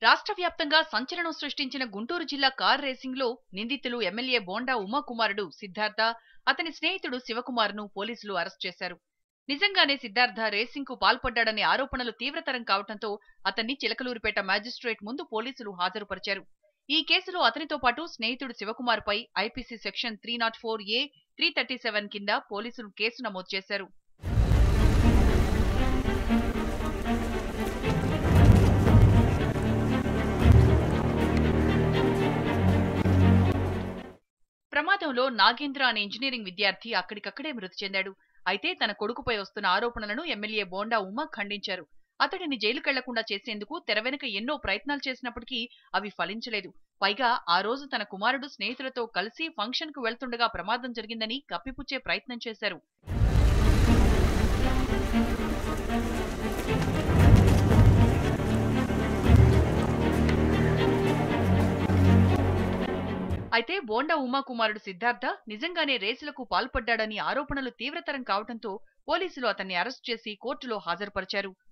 రాష్ట్ర వ్యాప్తంగా సంచలనం సృష్టించిన గుంటూరు జిల్లా కార్ రేసింగ్ లో నిందితులు ఎమ్మెల్యే బోండా ఉమాకుమారుడు సిద్ధార్థ అతని స్నేహితుడు శివకుమార్ను పోలీసులు అరెస్ట్ చేశారు నిజంగానే సిద్ధార్థ రేసింగ్ కు పాల్పడ్డాడనే ఆరోపణలు తీవ్రతరం కావడంతో అతన్ని చిలకలూరిపేట మ్యాజిస్ట్రేట్ ముందు పోలీసులు హాజరుపరిచారు ఈ కేసులో అతనితో పాటు స్నేహితుడు శివకుమార్ పై IPC section three nought four A three thirty seven కింద పోలీసులు కేసు నమోదు చేశారు ప్రమాదంలో నాగేంద్ర అనే ఇంజనీరింగ్ విద్యార్థి అక్కడికక్కడే మృతి చెందాడు అయితే తన కొడుకుపై వస్తున్న ఆరోపణలను ఎమ్మెల్యే బోండా ఉమా ఖండించారు అతడిని జైలుకెళ్లకుండా చేసేందుకు తెర వెనుక ఎన్నో ప్రయత్నాలు చేసినప్పటికీ అవి ఫలించలేదు పైగా ఆ రోజు తన కుమారుడు స్నేహితులతో కలిసి ఫంక్షన్ కు వెళ్తుండగా ప్రమాదం జరిగిందని కప్పిపుచ్చే ప్రయత్నం చేశారు అయితే బోండా ఉమాకుమారుడు సిద్ధార్థ నిజంగానే రేసులకు పాల్పడ్డాడని ఆరోపణలు తీవ్రతరం కావడంతో పోలీసులు అతన్ని అరెస్ట్ చేసి కోర్టులో హాజరుపరిచారు